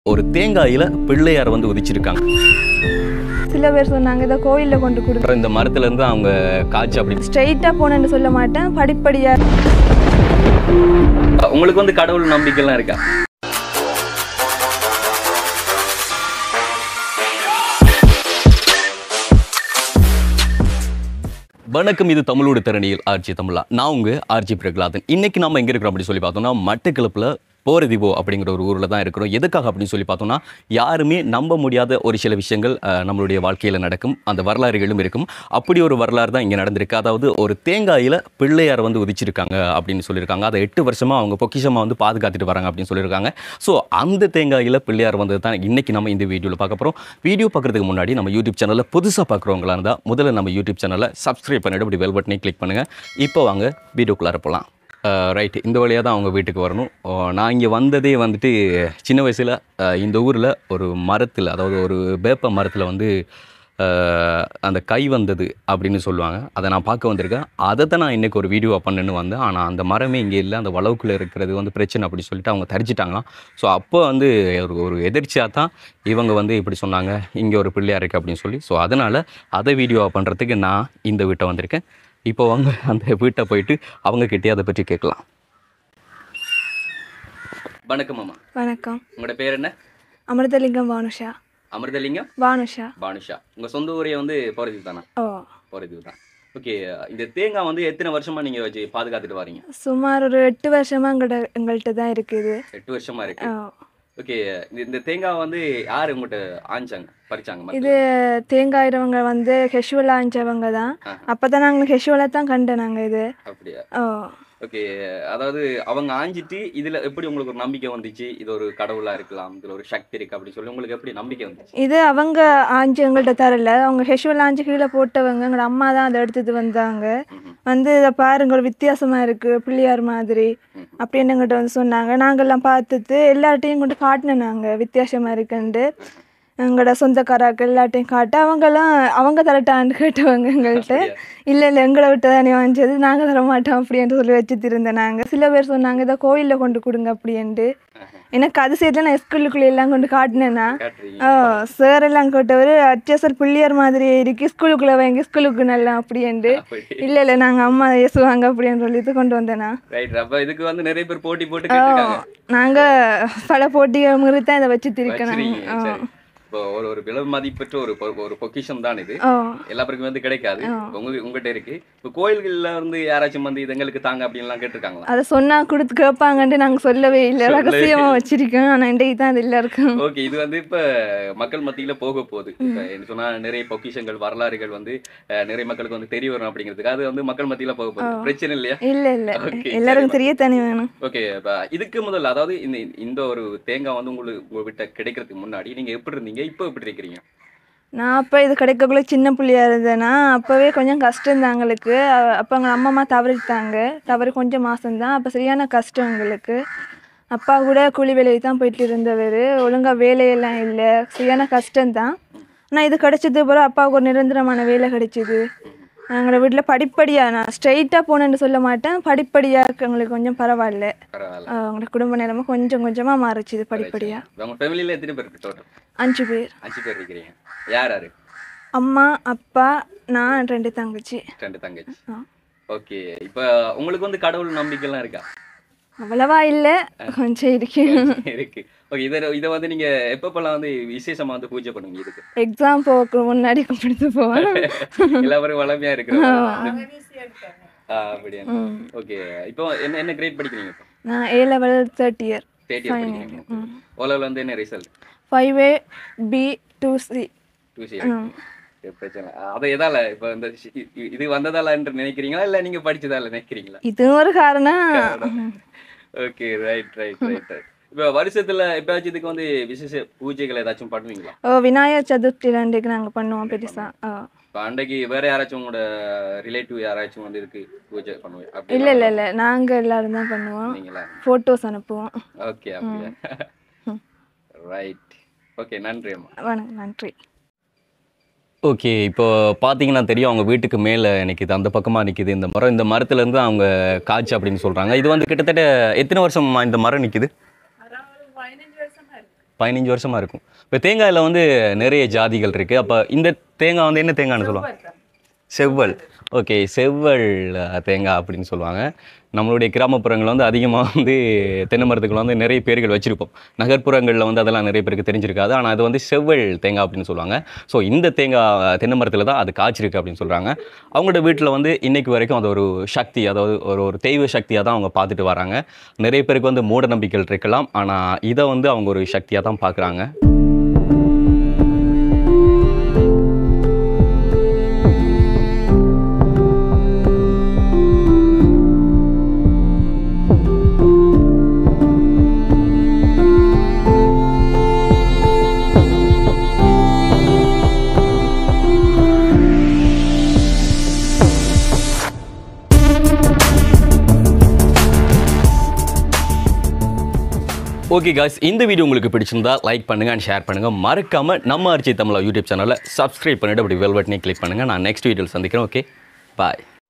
ஒரு தேங்காயில பிள்ளையார் வந்து உதிச்சிருக்காங்க சில பேர் சொன்னாங்க இதை கோயிலில் கொண்டு கொடு அப்புறம் இந்த மரத்துல இருந்து அவங்க காய்ச்சி அப்படி ஸ்ட்ரைட்டாக போனேன்னு சொல்ல மாட்டேன் படிப்படியா உங்களுக்கு வந்து கடவுள் நம்பிக்கைலாம் இருக்கா வணக்கம் இது தமிழோட திறனியில் ஆர்ஜி தமிழா நான் உங்க ஆர்ஜி பிரகலாதன் இன்னைக்கு நம்ம எங்க இருக்கிறோம் அப்படின்னு சொல்லி பார்த்தோம்னா மட்டக்களப்புல போரதிபோ அப்படிங்கிற ஒரு ஊரில் தான் இருக்கிறோம் எதுக்காக அப்படின்னு சொல்லி பார்த்தோம்னா யாருமே நம்ப முடியாத ஒரு சில விஷயங்கள் அஹ், நம்மளுடைய வாழ்க்கையில் நடக்கும் அந்த வரலாறுகளும் இருக்கும் அப்படி ஒரு வரலாறு தான் இங்கே நடந்திருக்கு அதாவது ஒரு தேங்காயில் பிள்ளையார் வந்து உதிச்சிருக்காங்க அப்படின்னு சொல்லியிருக்காங்க அதை எட்டு வருஷமாக அவங்க பொக்கிஷமாக வந்து பாதுகாத்துட்டு வராங்க அப்படின்னு சொல்லியிருக்காங்க ஸோ அந்த தேங்காயில் பிள்ளையார் வந்தது தான் இன்னைக்கு நம்ம இந்த வீடியோவில் பார்க்க போகிறோம் வீடியோ பார்க்குறதுக்கு முன்னாடி நம்ம யூடியூப் சேனலில் புதுசாக பார்க்குறவங்களா இருந்தால் முதல்ல நம்ம யூடியூப் சேனலை சப்ஸ்கிரைப் பண்ணிட்டு இப்படி பெல் பட்டனை கிளிக் பண்ணுங்கள் இப்போ வாங்க வீடியோக்குள்ளார போகலாம் ரைட் இந்த வழியாக தான் அவங்க வீட்டுக்கு வரணும் அஹ் நான் இங்கே வந்ததே வந்துட்டு சின்ன வயசில் இந்த ஊரில் ஒரு மரத்தில் அதாவது ஒரு வேப்ப மரத்தில் வந்து அஹ், அந்த கை வந்தது அப்படின்னு சொல்லுவாங்க அதை நான் பார்க்க வந்திருக்கேன் அதை தான் நான் இன்றைக்கி ஒரு வீடியோ பண்ணுன்னு வந்தேன் ஆனால் அந்த மரமே இங்கே இல்லை அந்த வளவுக்குள்ளே இருக்கிறது வந்து பிரச்சனை அப்படி சொல்லிட்டு அவங்க தரிச்சிட்டாங்களாம் ஸோ அப்போ வந்து ஒரு ஒரு எதிர்ச்சியாக தான் இவங்க வந்து இப்படி சொன்னாங்க இங்கே ஒரு பிள்ளையார் இருக்குது அப்படின்னு சொல்லி ஸோ அதனால் அதை வீடியோ பண்ணுறதுக்கு நான் இந்த வீட்டை வந்திருக்கேன் இப்போ வாங்க அந்த வீட்டை போயிட்டு அவங்க கிட்டே அதை பற்றி கேட்கலாம் வணக்கம் மாமா வணக்கம் உங்களோட பேர் என்ன அமிர்தலிங்கம் பானுஷா அமிர்தலிங்கம் பானுஷா பானுஷா உங்கள் சொந்த ஊரே வந்து போகிறது தானா ஓ போகிறது தான் ஓகே இந்த தேங்காய் வந்து எத்தனை வருஷமா நீங்கள் வச்சு பாதுகாத்துட்டு வரீங்க சுமார் ஒரு எட்டு வருஷமா எங்கள்கிட்ட எங்கள்கிட்ட தான் இருக்குது எட்டு வருஷமா இருக்கு ஓ. ஓகே இந்த- இந்த தேங்காய் வந்து யார் உங்கள்கிட்ட ஆஞ்சாங்க பறிச்சாங்க மக்கள்? இது தேங்காயிரவங்க வந்து ஹெஷுவலாக அணிச்சவங்க தான் ஆஹா. அப்போ தான் நாங்கள் ஹெஷுவலாக தான் கண்டோம் நாங்கள் இது அப்படியா ஓ ஓகே அதாவது அவங்க ஆஞ்சிட்டு இதுல எப்படி உங்களுக்கு ஒரு நம்பிக்கை வந்துச்சு இது ஒரு கடவுளா இருக்கலாம் இதுல ஒரு சக்தி இருக்கு அப்படி சொல்லி உங்களுக்கு எப்படி நம்பிக்கை வந்துச்சு இது அவங்க ஆஞ்சு எங்கள்கிட்ட தரல அவங்க ஹெஷுவல் ஆஞ்சு கீழே போட்டவங்க எங்களோட அம்மா தான் அதை எடுத்துட்டு வந்தாங்க ம்ஹும். வந்து இதை பாருங்க ஒரு வித்தியாசமா இருக்கு பிள்ளையார் மாதிரி ம்ஹும். அப்படின்னு எங்கிட்ட வந்து சொன்னாங்க நாங்கெல்லாம் பார்த்துட்டு எல்லார்ட்டையும் கொண்டு காட்டினோம் நாங்கள் வித்தியாசமா இருக்குன்ட்டு எங்களோட சொந்தக்காராக்கள் எல்லாட்டையும் காட்ட அவங்கெல்லாம் அவங்க தரட்டான்னு கேட்டவங்க எங்கள்கிட்ட அப்படியா? இல்லை இல்லை எங்களை விட்டு தானே வாங்கிச்சது நாங்கள் தர மாட்டோம் அப்படின்னு சொல்லி வச்சுட்டு இருந்தேன் நாங்கள் சில பேர் சொன்னாங்க இதை கோயிலில் கொண்டு கொடுங்க அப்படின்ட்டு ஆஹா. எனக்கு அது சேர்த்து நான் ஸ்கூலுக்குள்ளே எல்லாம் கொண்டு காட்டினேன்னா காட்டுறீங்க ஓ சார் எல்லாம் கேட்டவர் அச்சசர் பிள்ளையார் மாதிரி இருக்கு ஸ்கூலுக்குள்ள வைங்க ஸ்கூலுக்கு நல்லா அப்படின்ட்டு அப்படி இல்ல இல்ல நாங்க அம்மா ஏசுவாங்க அப்படின்னு சொல்லிட்டு கொண்டு வந்தேனா ரைட் அப்ப இதுக்கு வந்து நிறைய பேர் போட்டி போட்டு கேட்டிருக்காங்க நாங்க பல போட்டிகள் மாதிரி தான் இதை வச்சு திருக்கணும் வச்சிருக்கீங்க சரி இப்போ ஒரு ஒரு விலை மதிப்பற்ற ஒரு பொ- ஒரு பொக்கிஷம் தான் இது ஓ எல்லா பேருக்கும் வந்து கிடைக்காது உங்க உங்ககிட்ட இருக்கு இப்போ கோயில்கள்ல இருந்து யாராச்சும் வந்து இது எங்களுக்கு தாங்க அப்படின்லாம் கேட்டிருக்காங்களா அதை சொன்னா கொடுத்து கேட்பாங்கன்ட்டு நாங்க சொல்லவே இல்லை ரகசியமா வச்சிருக்கோம் ஆனா இன்றைக்கு தான் அது எல்லாருக்கும் ஓகே இது வந்து இப்ப மக்கள் மத்தியில போக போகுது இப்ப என்ன சொன்னா நிறைய பொக்கிஷங்கள் வரலாறுகள் வந்து அஹ், நிறைய மக்களுக்கு வந்து தெரிய வரும் அப்படிங்கிறதுக்கு அது வந்து மக்கள் மத்தியில போக போகுது பிரச்சனை இல்லையா இல்ல இல்ல Okay, எல்லாருக்கும் தெரியத்தானே வேணும் ஓகே இப்போ இதுக்கு முதல்ல அதாவது இந்த இந்த ஒரு தேங்காய் வந்து உங்களுக்கு உங்க வீட்டை கிடைக்கிறதுக்கு முன்னாடி நீங்க எப்படி இருந்தீங்க இப்போ எப்படி இருக்கிறீங்க நான் அப்போ இது கிடைக்கக்குள்ள சின்ன பிள்ளையா இருந்தேன்னா அப்போவே கொஞ்சம் கஷ்டம் தான் எங்களுக்கு அ- அப்போ எங்கள் அம்மா அம்மா தவறிட்டாங்க தவறி கொஞ்சம் மாதம்தான் அப்போ சரியான கஷ்டம் எங்களுக்கு அப்பா கூட கூலி வேலைக்கு தான் போயிட்டு இருந்தவர் ஒழுங்கா வேலையெல்லாம் இல்லை சரியான கஷ்டம்தான் ஆனால் இது கிடைச்சது பிறகு அப்பாவுக்கு ஒரு நிரந்தரமான வேலை கிடைச்சிது எங்களோட வீட்டில் படிப்படியாக நான் ஸ்ட்ரைட்டாக போனேன்னு சொல்ல மாட்டேன் படிப்படியாக எங்களுக்கு கொஞ்சம் பரவாயில்ல பரவாயில்ல அவங்களோட குடும்ப நிலைமை கொஞ்சம் கொஞ்சமாக மாறிச்சுது படிப்படியாக இப்ப உங்க ஃபேமிலியில எத்தனை பேர் இருக்கு டோட்டல் அஞ்சு பேர் அஞ்சு பேர் இருக்கிறீங்க யார் யாரு அம்மா அப்பா நான் ரெண்டு தங்கச்சி ரெண்டு தங்கச்சி ஆ. ஓகே இப்போ உங்களுக்கு வந்து கடவுள் நம்பிக்கைலாம் இருக்கா அவ்வளவா இல்லை கொஞ்சம் இருக்கு இருக்கு ஓகே இதை இதை வந்து நீங்க எப்பப்பெல்லாம் வந்து விசேஷமா வந்து பூஜை பண்ணுவீங்க இதுக்கு எக்ஸாம் போக்கு முன்னாடி கும்பிட்டு போவேன் எல்லாரும் வளமையா இருக்கிற அப்படியா ம். ஓகே இப்போ என்ன என்ன கிரேட் படிக்கிறீங்க இப்போ நான் A level third year third year படிக்கிறீங்க ஓ லெவல் வந்து என்ன result five A B two C two C பிரச்சனை இல்லை. அது எதால இப்போ இந்த ஷி- இ- இது வந்ததால என்று நினைக்கிறீங்களா இல்ல நீங்க படிச்சதால நினைக்கிறீங்களா இதுவும் ஒரு காரணம் okay right right right right இப்போ வருஷத்துல எப்பயாச்சும் இதுக்கு வந்து விசேஷ பூஜைகள் ஏதாச்சும் பண்ணுவீங்களா ஓ விநாயகர் சதுர்த்தி ரெண்டுக்கு நாங்கள் பண்ணுவோம் பெருசா ஓ இப்போ அன்றைக்கு வேற யாராச்சும் உங்களோட ரிலேட்டிவ் யாராச்சும் வந்து இதுக்கு பூஜை பண்ணுவீங்க அப்படி இல்லை இல்லை இல்லை நாங்கள் எல்லாரும் தான் பண்ணுவோம் நீங்களா ஃபோட்டோஸ் அனுப்புவோம் ஓகே அப்படியா ரைட் ஓகே நன்றி அம்மா வணக்கம் நன்றி ஓகே இப்போ பார்த்தீங்கன்னா தெரியும் அவங்க வீட்டுக்கு மேலே நிற்கிது அந்த பக்கமாக நிற்கிது இந்த மரம் இந்த மரத்துலேருந்து அவங்க காய்ச்சி அப்படின்னு சொல்கிறாங்க இது வந்து கிட்டத்தட்ட எத்தனை வருஷமா இந்த மரம் நிற்கிது பதினஞ்சு வருஷமா இருக்கும் இப்போ தேங்காயில் வந்து நிறைய ஜாதிகள் இருக்குது அப்போ இந்த தேங்காய் வந்து என்ன தேங்காய்னு சொல்லுவாங்க செவ்வல் ஓகே செவ்வல் அஹ், தேங்காய் அப்படின்னு சொல்லுவாங்க நம்மளுடைய கிராமப்புறங்கள் வந்து அதிகமாக வந்து தென்னை மரத்துக்கள் வந்து நிறைய பேர்கள் வச்சுருப்போம் நகர்ப்புறங்களில் வந்து அதெல்லாம் நிறைய பேருக்கு தெரிஞ்சிருக்காது ஆனால் அது வந்து செவ்வல் தேங்காய் அப்படின்னு சொல்லுவாங்க ஸோ இந்த தேங்காய் தென்னை மரத்தில் தான் அது காய்ச்சிருக்கு அப்படின்னு சொல்கிறாங்க அவங்களோட வீட்டில் வந்து இன்னைக்கு வரைக்கும் அது ஒரு சக்தி அதாவது ஒரு ஒரு தெய்வ சக்தியாக தான் அவங்க பார்த்துட்டு வராங்க நிறைய பேருக்கு வந்து மூட நம்பிக்கைகள் இருக்கலாம் ஆனால் இதை வந்து அவங்க ஒரு சக்தியாக தான் பார்க்குறாங்க ஓகே காய்ஸ் இந்த வீடியோ உங்களுக்கு பிடிச்சிருந்தா லைக் பண்ணுங்க அண்ட் ஷேர் பண்ணுங்க மறக்காம நம்ம அரிச்சி தமிழா யூடியூப் சேனலை சப்ஸ்கிரைப் பண்ணிட்டு அப்படி வெல் பட்டனை கிளிக் பண்ணுங்க நான் நெக்ஸ்ட் வீடியோவில் சந்திக்கிறேன் ஓகே பாய்